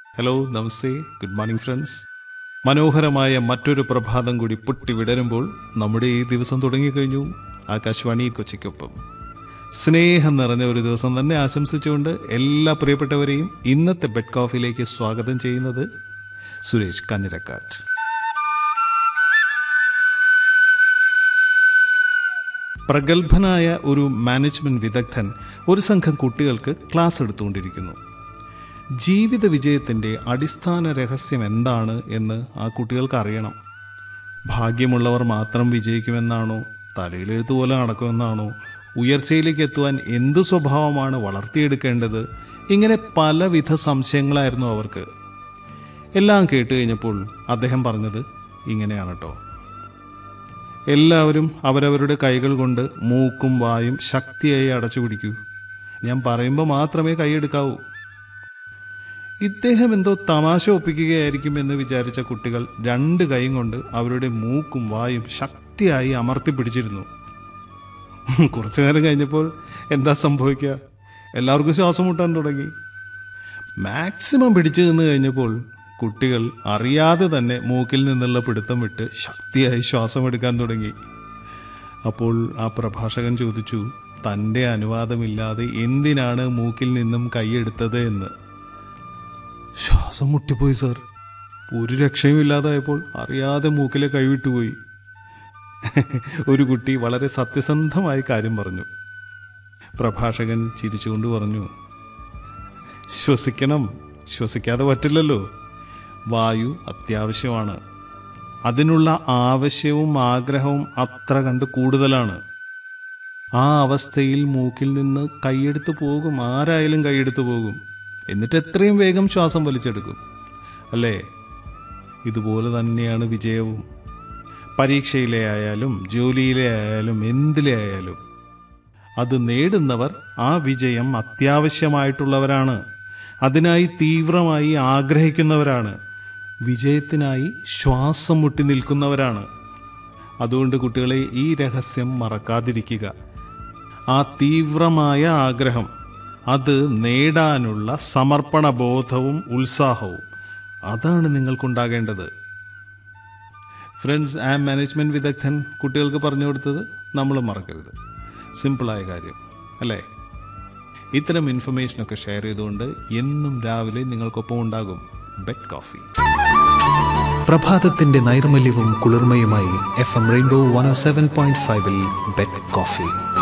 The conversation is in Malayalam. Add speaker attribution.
Speaker 1: hello namaste good morning friends മനോഹരമായ മറ്റൊരു പ്രഭാതം കൂടി പൊട്ടി വിടരുമ്പോൾ നമ്മുടെ ഈ ദിവസം തുടങ്ങിക്കഴിഞ്ഞു ആകാശവാണി കൊച്ചിക്കൊപ്പം സ്നേഹം നിറഞ്ഞ ഒരു ദിവസം തന്നെ ആശംസിച്ചുകൊണ്ട് എല്ലാ പ്രിയപ്പെട്ടവരെയും ഇന്നത്തെ ബെഡ് കോഫിയിലേക്ക് സ്വാഗതം ചെയ്യുന്നത് സുരേഷ് കാഞ്ഞിരക്കാട്ട് പ്രഗത്ഭനായ ഒരു മാനേജ്മെന്റ് വിദഗ്ധൻ ഒരു സംഘം കുട്ടികൾക്ക് ക്ലാസ് എടുത്തുകൊണ്ടിരിക്കുന്നു ജീവിത വിജയത്തിൻ്റെ അടിസ്ഥാന രഹസ്യം എന്താണ് എന്ന് ആ കുട്ടികൾക്ക് അറിയണം ഭാഗ്യമുള്ളവർ മാത്രം വിജയിക്കുമെന്നാണോ തലയിലെഴുത്ത് പോലെ നടക്കുമെന്നാണോ ഉയർച്ചയിലേക്ക് എത്തുവാൻ എന്തു സ്വഭാവമാണ് വളർത്തിയെടുക്കേണ്ടത് ഇങ്ങനെ പലവിധ സംശയങ്ങളായിരുന്നു അവർക്ക് എല്ലാം കേട്ട് കഴിഞ്ഞപ്പോൾ അദ്ദേഹം പറഞ്ഞത് ഇങ്ങനെയാണ് കേട്ടോ എല്ലാവരും അവരവരുടെ കൈകൾ കൊണ്ട് മൂക്കും വായും ശക്തിയായി അടച്ചു പിടിക്കൂ ഞാൻ പറയുമ്പോൾ മാത്രമേ കൈയെടുക്കാവൂ ഇദ്ദേഹം എന്തോ തമാശ ഒപ്പിക്കുകയായിരിക്കും എന്ന് വിചാരിച്ച കുട്ടികൾ രണ്ട് കൈയും കൊണ്ട് അവരുടെ മൂക്കും വായും ശക്തിയായി അമർത്തി പിടിച്ചിരുന്നു കുറച്ചു നേരം കഴിഞ്ഞപ്പോൾ എന്താ സംഭവിക്കുക എല്ലാവർക്കും ശ്വാസം മുട്ടാൻ തുടങ്ങി മാക്സിമം പിടിച്ചു നിന്ന് കഴിഞ്ഞപ്പോൾ കുട്ടികൾ അറിയാതെ തന്നെ മൂക്കിൽ നിന്നുള്ള പിടുത്തം വിട്ട് ശക്തിയായി ശ്വാസം എടുക്കാൻ തുടങ്ങി അപ്പോൾ ആ പ്രഭാഷകൻ ചോദിച്ചു തൻ്റെ അനുവാദമില്ലാതെ എന്തിനാണ് മൂക്കിൽ നിന്നും കൈയെടുത്തത് എന്ന് ശ്വാസം മുട്ടിപ്പോയി സാർ ഒരു രക്ഷയും ഇല്ലാതായപ്പോൾ അറിയാതെ മൂക്കിലെ കൈവിട്ടുപോയി ഒരു കുട്ടി വളരെ സത്യസന്ധമായി കാര്യം പറഞ്ഞു പ്രഭാഷകൻ ചിരിച്ചുകൊണ്ട് പറഞ്ഞു ശ്വസിക്കണം ശ്വസിക്കാതെ പറ്റില്ലല്ലോ വായു അത്യാവശ്യമാണ് അതിനുള്ള ആവശ്യവും ആഗ്രഹവും അത്ര കണ്ട് കൂടുതലാണ് ആ അവസ്ഥയിൽ മൂക്കിൽ നിന്ന് കൈയെടുത്ത് പോകും ആരായാലും കൈയെടുത്ത് പോകും എന്നിട്ട് എത്രയും വേഗം ശ്വാസം വലിച്ചെടുക്കും അല്ലേ ഇതുപോലെ തന്നെയാണ് വിജയവും പരീക്ഷയിലെ ആയാലും ജോലിയിലെ ആയാലും എന്തിലെ ആയാലും അത് നേടുന്നവർ ആ വിജയം അത്യാവശ്യമായിട്ടുള്ളവരാണ് അതിനായി തീവ്രമായി ആഗ്രഹിക്കുന്നവരാണ് വിജയത്തിനായി ശ്വാസം മുട്ടി നിൽക്കുന്നവരാണ് അതുകൊണ്ട് കുട്ടികളെ ഈ രഹസ്യം മറക്കാതിരിക്കുക ആ തീവ്രമായ ആഗ്രഹം അത് നേടാനുള്ള സമർപ്പണ ബോധവും ഉത്സാഹവും അതാണ് നിങ്ങൾക്കുണ്ടാകേണ്ടത് ഫ്രണ്ട്സ് ആ മാനേജ്മെൻറ്റ് വിദഗ്ധൻ കുട്ടികൾക്ക് പറഞ്ഞു കൊടുത്തത് നമ്മൾ മറക്കരുത് സിമ്പിളായ കാര്യം അല്ലേ ഇത്തരം ഇൻഫർമേഷനൊക്കെ ഷെയർ ചെയ്തുകൊണ്ട് എന്നും രാവിലെ നിങ്ങൾക്കൊപ്പം ഉണ്ടാകും ബെഡ് കോഫി
Speaker 2: പ്രഭാതത്തിന്റെ നൈർമല്യവും കുളിർമയുമായി F M rainbow one seven point ഫൈവിൽ ബെഡ് കോഫി